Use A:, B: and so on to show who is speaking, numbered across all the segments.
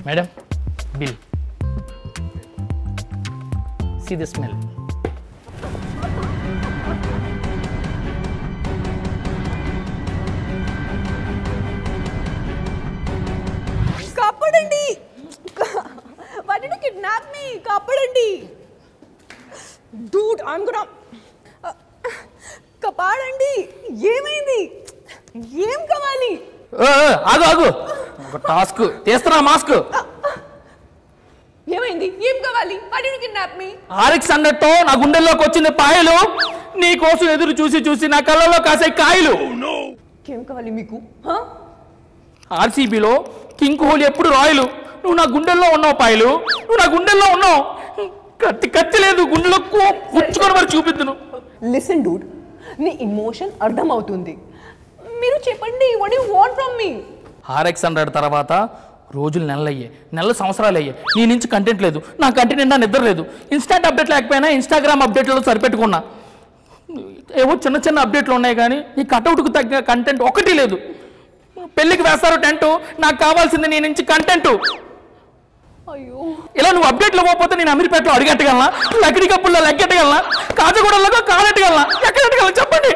A: Madam bill see the smell
B: కాపాడండి వాటిని kidnap మీ కాపాడండి డూడ్ ఐమ్ గుణ కాపాడండి ఏమైంది ఏం కావాలి
A: ఏ, ఏ, ఆగు ఆగు ఒక టాస్క్ తీస్తున్నా మాస్క్
B: ఏమైంది ఏం కావాలి వాటిని కిడ్నాప్ మీ
A: ఆరిక్స్ హండ్రెడ్తో నా గుండెల్లోకి వచ్చింది పాయలు నీ కోసం ఎదురు చూసి చూసి నా కళ్ళలో కాసే కాయలు
B: ఏం కావాలి మీకు హా?
A: ఆర్సీబీలో కింగ్ కోహ్లీ ఎప్పుడు రాయలు నువ్వు నా గుండెల్లో ఉన్నావు పాయలు నువ్వు నా గుండెల్లో ఉన్నావు కత్తి కత్తి లేదు గుండెలో కు- గుచ్చుకొని మరి చూపిద్దును
B: లిసన్ డూడ్ నీ ఇమోషన్ అర్థమవుతుంది మీరు చెప్పండి what you want from me
A: RX hundred తర్వాత రోజులు నెలలయ్యాయి నెలలు సంవత్సరాలు అయ్యాయి నీ నుంచి కంటెంట్ లేదు నా కంటెంట్ నిండా నిద్ర లేదు ఇన్స్టాంట్ అప్డేట్ లేకపోయినా ఇన్స్టాగ్రామ్ అప్డేట్లలో సరిపెట్టుకున్నా ఏవో చిన్న చిన్న అప్డేట్లు ఉన్నాయి కానీ ఈ కటౌట్కు తగ్గ కంటెంట్ ఒకటి లేదు పెళ్ళికి వేస్తారు టెంట్ నాకు కావాల్సింది నీ నుంచి కంటెంట్
B: అయ్యో
A: ఇలా నువ్వు అప్డేట్లు ఇవ్వకపోతే నేను అమీర్పేటలో అడిగెట్టగలనా లక్కడి కప్పుల్లో లెక్కెట్టగలనా కాజగూడలో కాలెట్టగలనా ఎక్కడెట్టగలనా చెప్పండి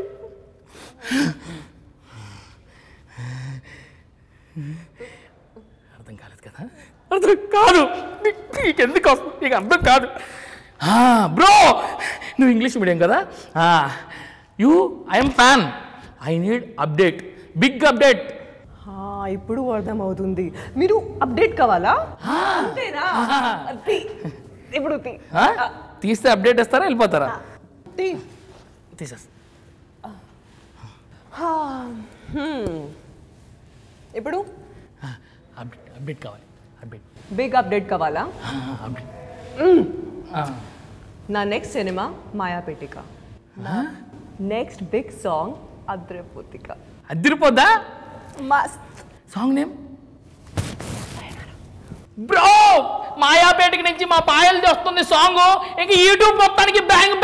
A: అర్థం కాలేదు కదా అర్థం కాదు నీ- నీకెందుకు వస్తుంది నీకు అర్థం కాదు బ్రో నువ్వు ఇంగ్లీష్ మీడియం కదా you I'm fan I need update big update
B: ఆ, ఇప్పుడు అర్థమవుతుంది మీరు అప్డేట్ కావాలా అంతేనా తీ. ఇప్పుడు తీ.
A: తీస్తే అప్డేట్ ఇస్తారా వెళ్ళిపోతారా
B: తీ.
A: తీసేస్తా
B: హా, హ్మ్. ఇప్పుడు
A: అప్డేట్ అప్డేట్ కావాలి అప్డేట్
B: బిగ్ అప్డేట్ కావాలా
A: అప్డేట్
B: నా next cinema Mayapetika next big song అద్రపోతిక
A: అదిరిపోద్దా
B: మస్త్
A: సాంగ్ నేమ్ బ్రో మాయాపేటకి నుంచి మా పాయలది వస్తుంది సాంగ్ ఇంక యూట్యూబ్ మొత్తానికి బ్యాంగ్